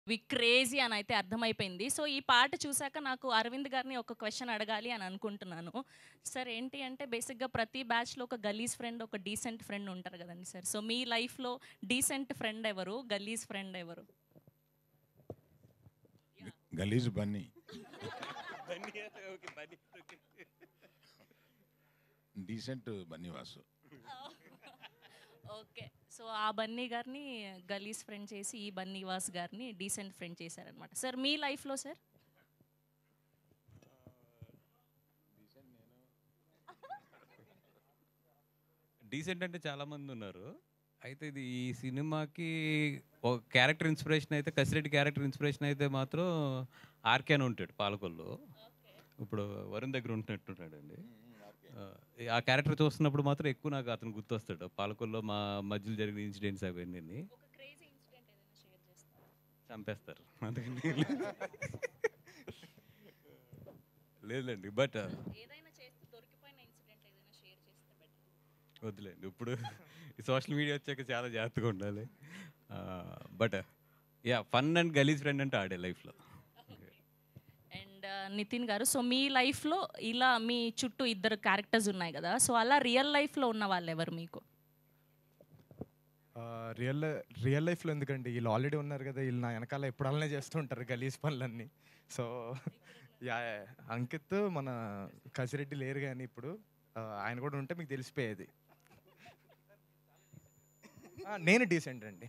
వి crazy అని అయితే అర్థమైపోయింది సో ఈ పాట చూశాక నాకు అరవింద్ గారిని ఒక క్వశ్చన్ అడగాలి అని అనుకుంటున్నాను సార్ ఏంటి అంటే బేసిక్గా ప్రతి బ్యాచ్లో ఒక గలీజ్ ఫ్రెండ్ ఒక డీసెంట్ ఫ్రెండ్ ఉంటారు కదండి సార్ సో మీ లైఫ్లో డీసెంట్ ఫ్రెండ్ ఎవరు గలీజ్ ఫ్రెండ్ ఎవరు గలీజ్ Bunny decent Bunny Vasu okay so ఆ బన్నీ గారిని గలీజ్ ఫ్రెండ్ చేసి ఈ బన్నీవాస్ గారిని డీసెంట్ ఫ్రెండ్ చేశారనమాట సార్ మీ లైఫ్లో సార్ డీసెంట్ అంటే చాలా మంది ఉన్నారు అయితే ఇది ఈ సినిమాకి ఒక క్యారెక్టర్ ఇన్స్పిరేషన్ అయితే కసిరెడ్డి క్యారెక్టర్ ఇన్స్పిరేషన్ అయితే మాత్రం ఆర్కే అని ఉంటాడు పాలకొల్లు ఇప్పుడు వరుణ్ దగ్గర ఉంటున్నట్టున్నాడు అండి ఆ క్యారెక్టర్ చూస్తున్నప్పుడు మాత్రం ఎక్కువ నాకు అతను గుర్తొస్తాడు పాలకొల్లో మా మధ్యలో జరిగిన ఇన్సిడెంట్స్ అవన్నీ ఒక క్రేజీ ఇన్సిడెంట్ ఏదైనా షేర్ చేస్తారా చంపేస్తారు అందుకని లేదండి బట్ ఏదైనా చేస్తే దొరికిపోయిన ఇన్సిడెంట్ ఏదైనా షేర్ చేస్తే బెటర్ వద్దులేండి ఇప్పుడు ఈ సోషల్ మీడియా వచ్చాక చాలా జాగ్రత్తగా ఉండాలి బట్ యా ఫన్ అండ్ గలీజ్ ఫ్రెండ్ అంటే ఆడే లైఫ్లో అండ్ నితిన్ గారు సో మీ లైఫ్లో ఇలా మీ చుట్టూ ఇద్దరు క్యారెక్టర్స్ ఉన్నాయి కదా సో అలా రియల్ లైఫ్లో ఉన్న వాళ్ళు ఎవరు మీకు రియల్ రియల్ లైఫ్లో ఎందుకండి వీళ్ళు ఆల్రెడీ ఉన్నారు కదా వీళ్ళు నా వెనకాల ఎప్పుడు అలానే చేస్తూ ఉంటారు గలీజ్ పనులన్నీ సో యా అంకిత్ మన కసిరెడ్డి లేరు కానీ ఇప్పుడు ఆ, ఆయన కూడా ఉంటే మీకు తెలిసిపోయేది ఆ, నేను డీసెంట్ అండి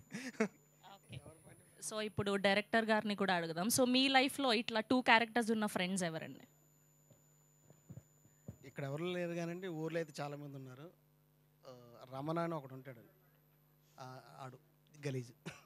సో ఇప్పుడు డైరెక్టర్ గారిని కూడా అడుగుదాం సో మీ లైఫ్లో ఇట్లా టూ క్యారెక్టర్స్ ఉన్న ఫ్రెండ్స్ ఎవరండి ఇక్కడ ఎవరు లేరు కానండి ఊర్లో అయితే చాలా మంది ఉన్నారు ఆ, రమణ అని ఒకడు ఉంటాడు ఆ, ఆడు గలీజ్